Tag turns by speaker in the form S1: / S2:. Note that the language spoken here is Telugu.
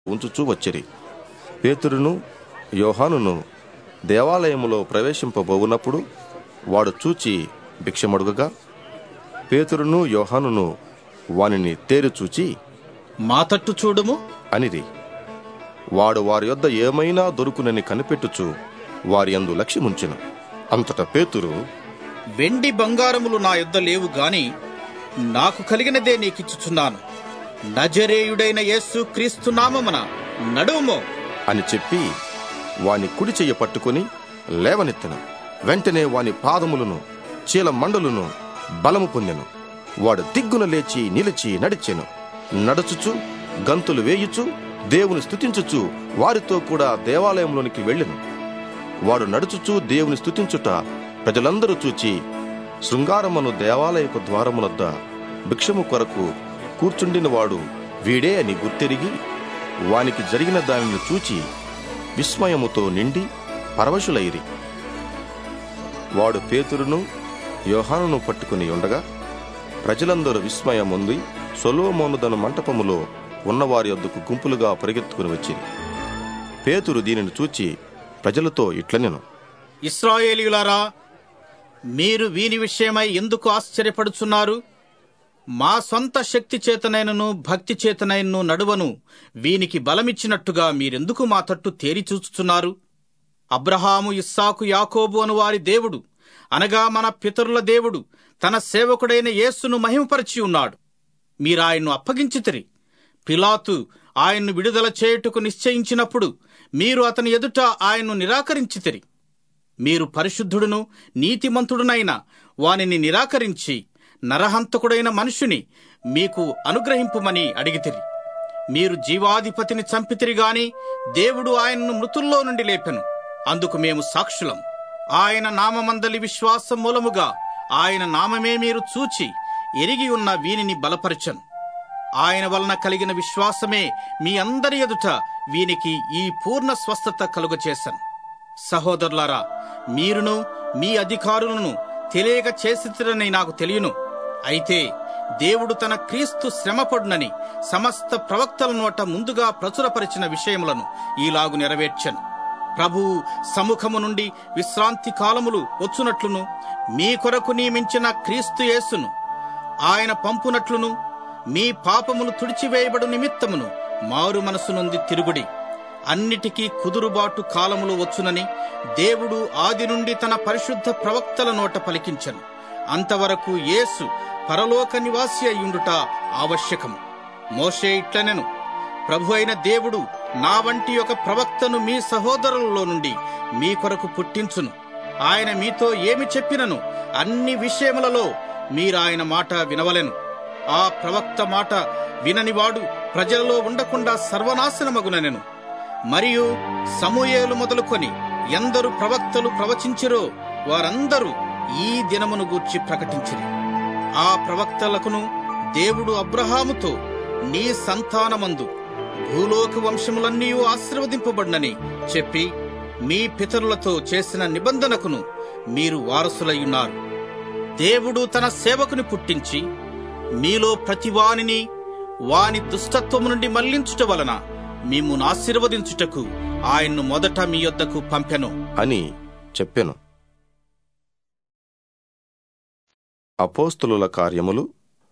S1: ఉంచుచూ వచ్చిరి పేతురును యోహానును దేవాలయములో ప్రవేశింపబోవునప్పుడు వాడు చూచి భిక్షమడుగగా పేతురును యోహానును వానిని తేరిచూచి
S2: మా తట్టు చూడుము
S1: అనిరి వాడు వారి యొద్ద ఏమైనా దొరుకునని కనిపెట్టుచు వారి అందు లక్ష్యముంచెను అంతట పేతురు
S2: వెండి బంగారములు నా యొద్ద లేవు గాని నాకు కలిగినదే నీకిచ్చుచున్నాను నజరేయుడైన యేసు క్రీస్తు నామమున నడువుమో
S1: అని చెప్పి వాని కుడి చెయ్య పట్టుకుని లేవనెత్తెను వెంటనే వాని పాదములను చీల మండలును బలము పొందెను వాడు దిగ్గున లేచి నిలిచి నడిచెను నడుచుచు గంతులు వేయుచు దేవుని స్తుతించుచు వారితో కూడా దేవాలయంలోనికి వెళ్ళెను వాడు నడుచుచు దేవుని స్తుతించుట ప్రజలందరూ చూచి శృంగారమును దేవాలయపు ద్వారమునద్ద భిక్షము కొరకు కూర్చుండిన వాడు వీడే అని గుర్తెరిగి వానికి జరిగిన దానిని చూచి విస్మయముతో నిండి పరవశులైరి వాడు పేతురును యోహానును పట్టుకుని ఉండగా ప్రజలందరూ విస్మయముంది సొలోమోనుదను మంటపములో ఉన్నవారి వద్దకు గుంపులుగా పరిగెత్తుకుని వచ్చింది పేతురు దీనిని చూచి ప్రజలతో ఇట్లనెను
S2: ఇస్రాయేలీయులారా మీరు వీని విషయమై ఎందుకు ఆశ్చర్యపడుచున్నారు మా సొంత శక్తి చేతనైనను భక్తి చేతనైనను నడువను వీనికి బలమిచ్చినట్టుగా మీరెందుకు మా తట్టు తేరి చూచుచున్నారు అబ్రహాము ఇస్సాకు యాకోబు అను వారి దేవుడు అనగా మన పితరుల దేవుడు తన సేవకుడైన యేసును మహిమపరిచి ఉన్నాడు మీరాయన్ను అప్పగించితిరి పిలాతు ఆయన్ను విడుదల చేయుటకు నిశ్చయించినప్పుడు మీరు అతని ఎదుట ఆయన్ను నిరాకరించితిరి మీరు పరిశుద్ధుడును నీతిమంతుడునైన వానిని నిరాకరించి నరహంతకుడైన మనుషుని మీకు అనుగ్రహింపుమని అడిగితిరి మీరు జీవాధిపతిని చంపితిరి గాని దేవుడు ఆయనను మృతుల్లో నుండి లేపెను అందుకు మేము సాక్షులం ఆయన నామమందలి విశ్వాసం మూలముగా ఆయన నామమే మీరు చూచి ఎరిగి ఉన్న వీనిని బలపరచను ఆయన వలన కలిగిన విశ్వాసమే మీ అందరి ఎదుట వీనికి ఈ పూర్ణ స్వస్థత కలుగచేశాను సహోదరులారా మీరును మీ అధికారులను తెలియక చేసిరని నాకు తెలియను అయితే దేవుడు తన క్రీస్తు శ్రమపడునని సమస్త ప్రవక్తల నోట ముందుగా ప్రచురపరిచిన విషయములను ఈలాగు నెరవేర్చను ప్రభువు సముఖము నుండి విశ్రాంతి కాలములు వచ్చునట్లును మీ కొరకు నియమించిన క్రీస్తు యేసును ఆయన పంపునట్లును మీ పాపములు తుడిచివేయబడు నిమిత్తమును మారు మనసు నుండి తిరుగుడి అన్నిటికీ కుదురుబాటు కాలములు వచ్చునని దేవుడు ఆది నుండి తన పరిశుద్ధ ప్రవక్తల నోట పలికించను అంతవరకు యేసు పరలోక నివాసి అయ్యుండుట ఆవశ్యకము మోషే ఇట్లనెను ప్రభు అయిన దేవుడు నా వంటి ఒక ప్రవక్తను మీ సహోదరులలో నుండి మీ కొరకు పుట్టించును ఆయన మీతో ఏమి చెప్పినను అన్ని విషయములలో మీరాయన మాట వినవలెను ఆ ప్రవక్త మాట విననివాడు ప్రజలలో ఉండకుండా సర్వనాశనమగుననెను మరియు సమూయేలు మొదలుకొని ఎందరు ప్రవక్తలు ప్రవచించిరో వారందరూ ఈ దినమును గూర్చి ప్రకటించిరి ఆ ప్రవక్తలకును దేవుడు అబ్రహాముతో నీ సంతానమందు భూలోక వంశములన్నీ ఆశీర్వదింపబడినని చెప్పి మీ పితరులతో చేసిన నిబంధనకును మీరు వారసులయ్యున్నారు దేవుడు తన సేవకుని పుట్టించి మీలో ప్రతివానిని వాని దుష్టత్వము నుండి మళ్లించుట వలన మిమ్మును ఆశీర్వదించుటకు ఆయన్ను మొదట మీ యొద్దకు పంపెను
S1: అని చెప్పెను అపోస్తులుల కార్యములు